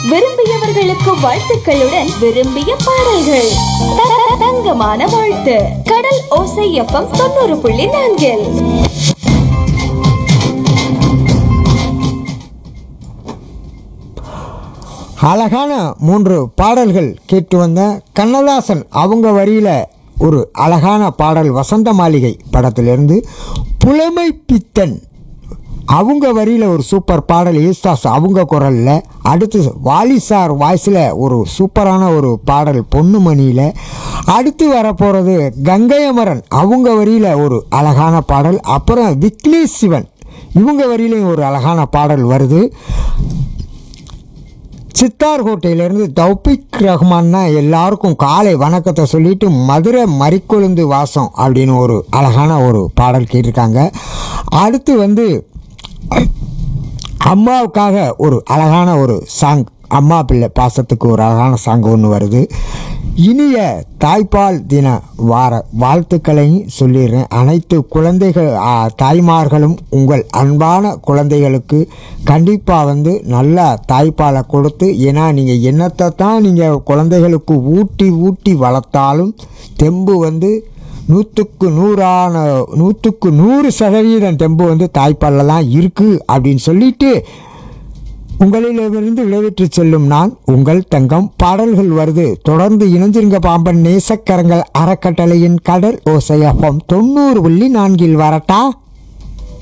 விரும்பியவர்களுக்கு வாழ்த்துக்களுடன் விரும்பிய பாடல்கள் த- த- தங்கமான வாழ்த்து கடல் ஓசை எஃப்எம் தொண்ணூறு புள்ளி நான்கில் அழகான மூன்று பாடல்கள் கேட்டு வந்த கண்ணதாசன் அவங்க வரியில் ஒரு அழகான பாடல் வசந்த மாளிகை படத்திலிருந்து புலமை பித்தன் அவங்க வரியில் ஒரு சூப்பர் பாடல் ஈஸ்தாஸ் அவங்க குரலில் அடுத்து வாலிசார் வாய்ஸில் ஒரு சூப்பரான ஒரு பாடல் பொன்னுமணியில் அடுத்து வரப்போகிறது கங்கையமரன் அவங்க வரியில் ஒரு அழகான பாடல் அப்புறம் விக்னேஷ் சிவன் இவங்க வரியிலையும் ஒரு அழகான பாடல் வருது சித்தார் கோட்டையிலேருந்து தௌபிக் ரஹ்மான் தான் எல்லாருக்கும் காலை வணக்கத்தை சொல்லிட்டு மதுரை மறிக்கொழுந்து வாசம் அப்படின்னு ஒரு அழகான ஒரு பாடல் கேட்டிருக்காங்க அடுத்து வந்து அம்மாவுக்காக ஒரு அழகான ஒரு சாங் அம்மா பிள்ளை பாசத்துக்கு ஒரு அழகான சாங் ஒன்று வருது இனிய தாய்ப்பால் தின வார வாழ்த்துக்களையும் சொல்லிடுறேன் அனைத்து குழந்தைகள் ஆ, தாய்மார்களும் உங்கள் அன்பான குழந்தைகளுக்கு கண்டிப்பாக வந்து நல்லா தாய்ப்பாலை கொடுத்து ஏன்னா நீங்கள் என்னத்தை தான் நீங்கள் குழந்தைகளுக்கு ஊட்டி ஊட்டி வளர்த்தாலும் தெம்பு வந்து நூற்றுக்கு நூறான நூற்றுக்கு நூறு சதவீதம் தெம்பு வந்து தாய்ப்பாலில் தான் இருக்குது அப்படின்னு சொல்லிட்டு உங்களிடமிருந்து விளைவிட்டு செல்லும் நான் உங்கள் தங்கம் பாடல்கள் வருது தொடர்ந்து இணைஞ்சிருங்க பாம்பன் நேசக்கரங்கள் அறக்கட்டளையின் கடல் ஓசையப்பம் தொண்ணூறு புள்ளி நான்கில் வரட்டா